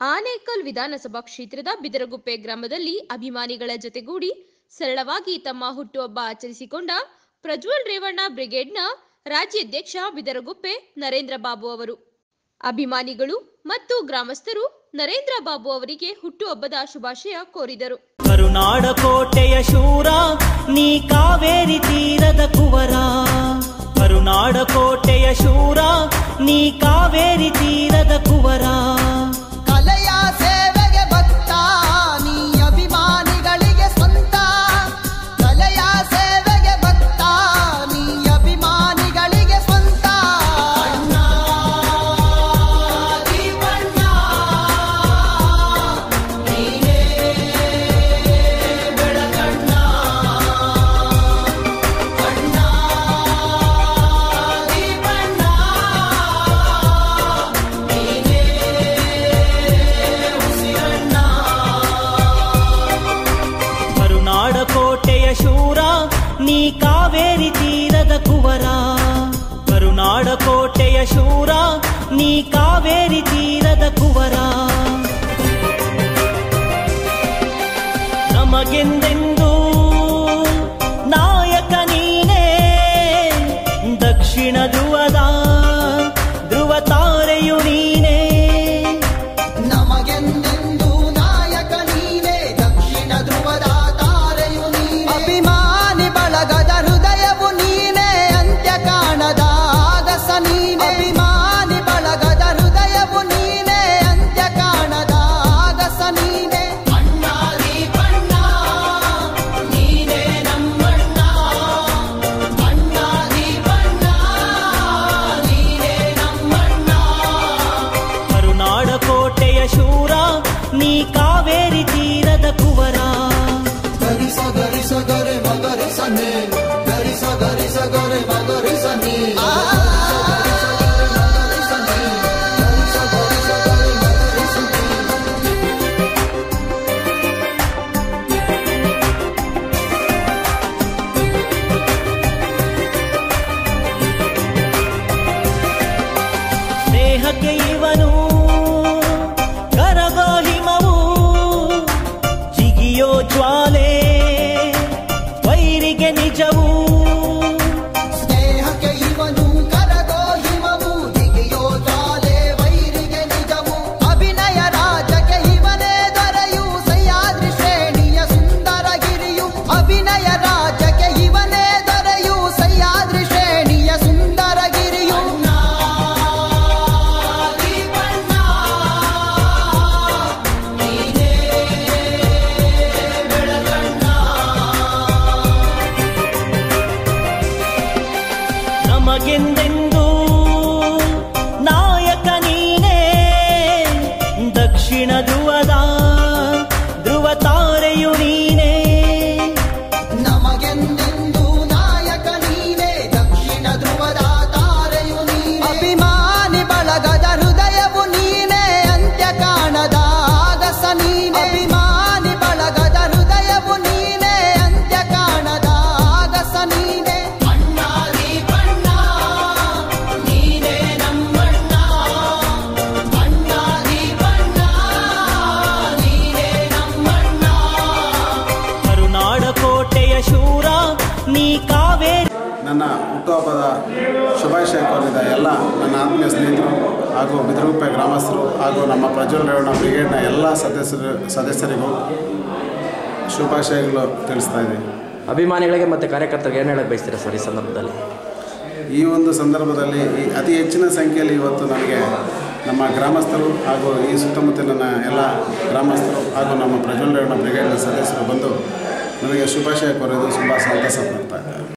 ಆನೇಕಲ್ ವಿಧಾನಸಭಾ ಕ್ಷೇತ್ರದ ಬಿದರಗುಪ್ಪೆ ಗ್ರಾಮದಲ್ಲಿ ಅಭಿಮಾನಿಗಳ ಜತೆಗೂಡಿ ಸರಳವಾಗಿ ತಮ್ಮ ಹುಟ್ಟುಹಬ್ಬ ಆಚರಿಸಿಕೊಂಡ ಪ್ರಜ್ವಲ್ ರೇವಣ್ಣ ಬ್ರಿಗೇಡ್ನ ರಾಜ್ಯಾಧ್ಯಕ್ಷ ಬಿದರಗುಪ್ಪೆ ನರೇಂದ್ರ ಬಾಬು ಅವರು ಅಭಿಮಾನಿಗಳು ಮತ್ತು ಗ್ರಾಮಸ್ಥರು ನರೇಂದ್ರ ಬಾಬು ಅವರಿಗೆ ಹುಟ್ಟುಹಬ್ಬದ ಶುಭಾಶಯ ಕೋರಿದರು ಕರುನಾಡ ಕೋಟೆಯ ಶೂರ ನೀ ಕಾವೇರಿ ತೀರದ ಕುವರ ಕರುನಾಡ ಕೋಟೆಯ ಶೂರ ನೀ ಕಾವೇರಿ ತೀರದ ಕುವರ ಕಲೆಯ ಸೇವೆಗೆ ಭಕ್ತ ನೀ ಅಭಿಮಾನಿಗಳಿಗೆ ಸ್ವಂತ ಕಲೆಯ ಸೇವೆಗೆ ಭಕ್ತ ನೀ ಅಭಿಮಾನಿಗಳಿಗೆ ಸ್ವಂತ ಅಣ್ಣ ದೀಪಣ್ಣ ನೀನೇ ಬೆಳಕಣ್ಣ ಅಣ್ಣ ದೀಪಣ್ಣ ನೀನೇ ಉಸಿರಣ್ಣ ಕರುನಾಡ ಕೋಟೆಯ ಶೂರ ನೀ ಕಾವೇರಿ ತೀರದ ಕುವರ ಕರುನಾಡ ಕೋಟೆಯ ಶೂರ ನೀ ಕಾವೇರಿ ತೀರದ ಕುವರ ನಮಗೆಂದೆಂದು ನಾಯಕ ನೀನೇ ದಕ್ಷಿಣ ಧ್ರುವದ ಧ್ರುವ ತಾರೆಯು ನೀನೇ ನಮಗೆಂದೆಂದು ನಾಯಕ ನೀನೇ ದಕ್ಷಿಣ ಧ್ರುವದ ತಾರೆಯು ನೀನೆ ಅಭಿಮಾನಿ ಬಳಗದ ಹೃದಯವು ನೀನೇ ಅಂತ್ಯ ಕಾಣದ ಆಗಸ ನೀನೆ ಅಭಿಮಾನಿ ಬಳಗದ ಹೃದಯವು ನೀನೇ ಅಂತ್ಯ ಕಾಣದ ಆಗಸ ನೀನೆ ಅಣ್ಣ ದೀಪಣ್ಣ ನೀನೇ ನಮ್ಮಣ್ಣ ಅಣ್ಣ ದೀಪಣ್ಣ ನೀನೇ ನಮ್ಮಣ್ಣ ಕರುನಾಡ ಕೋಟೆಯ ಶೂರ ನೀ ಕಾವೇರಿ ತೀರದ ಕುವರ ಗರಿಸ ಗರಿಸ ಗರೆ ಮಗರಿಸ ನೇ ಗರಿಸ ಗರಿಸ ಗರೆ ಮಗರಿಸ ನೀ ಸ್ನೇಹಕ್ಕೆ ಇವನು ಕರಗೋ ಹಿಮವು ಜಿಗಿಯೋ ಜ್ವಾಲೆ ವೈರಿಗೆ ನಿಜವು ಸ್ನೇಹಕ್ಕೆ ಇವನು ಕರಗೋ ಹಿಮವು ದಿಗಿಯೋ ಜಾಲೆ ವೈರಿಗೆ ನಿಜವು ಅಭಿನಯ ರಾಜಕ್ಕೆ ಇವನೇ ದೊರೆಯು ಸಹ್ಯಾದ್ರಿ ಶ್ರೇಣಿಯ ಸುಂದರ ಗಿರಿಯು ಅಭಿನಯ ರಾಜಕ್ಕೆ ಇವನೇ ದೊರೆಯು ಸಹ್ಯಾದ್ರಿ ಶ್ರೇಣಿಯ ಸುಂದರ ಗಿರಿಯು ದೀಪಣ್ಣ ನೀನೇ ಬೆಳಕಣ್ಣ ನಮಗೆಂದೆಂದು ನಾಯಕ ನೀನೇ ದಕ್ಷಿಣ ಧ್ರುವದ ಧ್ರುವ ತಾರೆಯು ನೀನೇ ನಮಗೆಂದೆಂದು ನಾಯಕ ನೀನೇ ದಕ್ಷಿಣ ಧ್ರುವದ ತಾರೆಯು ನೀನೆ ಅಭಿಮಾನಿ ಬಳಗದ ಹೃದಯವು ನೀನೇ ಅಂತ್ಯ ಕಾಣದ ಆಗಸ ನೀನೆ ಅಭಿಮಾನಿ ಬಳಗದ ಹೃದಯವು ನೀನೇ ಅಂತ್ಯ ಕಾಣದ ಆಗಸ ನೀನೆ ಅಣ್ಣ ದೀಪಣ್ಣ ನೀನೇ ನಮ್ಮಣ್ಣ ಅಣ್ಣ ದೀಪಣ್ಣ ನೀನೇ ನಮ್ಮಣ್ಣ ಕರುನಾಡ ಕೋಟೆಯ ಶೂರ ನೀ ಕಾವೇರಿ ನನ್ನ ಹುಟ್ಟುಹಬ್ಬದ ಶುಭಾಶಯ ಕೋರಿದ ಎಲ್ಲ ನನ್ನ ಆತ್ಮೀಯ ಸ್ನೇಹಿತರು ಹಾಗೂ ಬಿದಿರುಗುಪ್ಪೆ ಗ್ರಾಮಸ್ಥರು ಹಾಗೂ ನಮ್ಮ ಪ್ರಜ್ವಲ್ ರೇವಣ್ಣ ಬ್ರಿಗೇಡ್ನ ಎಲ್ಲ ಸದಸ್ಯರು ಸದಸ್ಯರಿಗೂ ಶುಭಾಶಯಗಳು ತಿಳಿಸ್ತಾ ಇದ್ದೀನಿ ಅಭಿಮಾನಿಗಳಿಗೆ ಮತ್ತು ಕಾರ್ಯಕರ್ತರಿಗೆ ಏನು ಹೇಳಕ್ಕೆ ಬಯಸ್ತೀರಾ ಸರ್ ಈ ಸಂದರ್ಭದಲ್ಲಿ ಈ ಒಂದು ಸಂದರ್ಭದಲ್ಲಿ ಈ ಅತಿ ಹೆಚ್ಚಿನ ಸಂಖ್ಯೆಯಲ್ಲಿ ಇವತ್ತು ನನಗೆ ನಮ್ಮ ಗ್ರಾಮಸ್ಥರು ಹಾಗೂ ಈ ಸುತ್ತಮುತ್ತಲಿನ ಎಲ್ಲ ಗ್ರಾಮಸ್ಥರು ಹಾಗೂ ನಮ್ಮ ಪ್ರಜ್ವಲ್ ರೇವಣ್ಣ ಬ್ರಿಗೇಡ್ನ ಸದಸ್ಯರು ಬಂದು ನನಗೆ ಶುಭಾಶಯ ಕೋರೋದು ತುಂಬ ಸಂತಸ ಪಡ್ತಾ ಇದ್ದಾರೆ